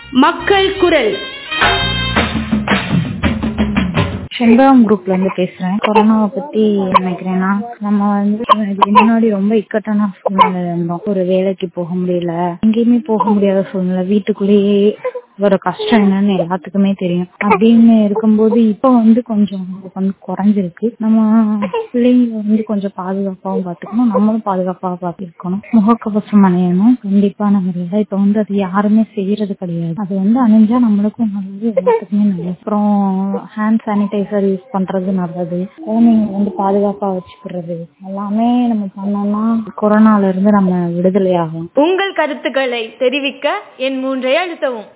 மக்கள் குரல் செண்பகம் குரூப்ல இருந்து பேசுறேன் கொரோனாவை பத்தி நினைக்கிறேன்னா நம்ம வந்து இதுக்கு முன்னாடி ரொம்ப இக்கட்டான சூழ்நிலை இருந்தோம் ஒரு வேலைக்கு போக முடியல எங்கேயுமே போக முடியாத சூழ்நிலை வீட்டுக்குள்ளேயே ஒரு கஷ்டம் என்னன்னு எல்லாத்துக்குமே தெரியும் அப்படின்னு இருக்கும்போது இப்போ வந்து கொஞ்சம் வந்து குறைஞ்சிருக்கு நம்ம பிள்ளைங்களை வந்து கொஞ்சம் பாதுகாப்பாகவும் பார்த்துக்கணும் நம்மளும் பாதுகாப்பாக பார்த்துக்கணும் முகக்கவசம் அணியணும் கண்டிப்பான முறையில் இப்போ வந்து அது யாருமே செய்யறது கிடையாது அது வந்து அணிஞ்சா நம்மளுக்கும் நல்லது எல்லாத்துக்குமே நல்லது அப்புறம் ஹேண்ட் சானிடைசர் யூஸ் பண்றது நல்லது குழந்தைங்க வந்து பாதுகாப்பா வச்சுக்கிறது எல்லாமே நம்ம பண்ணோம்னா கொரோனால இருந்து நம்ம விடுதலை ஆகும் உங்கள் கருத்துக்களை தெரிவிக்க என் மூன்றை அழுத்தவும்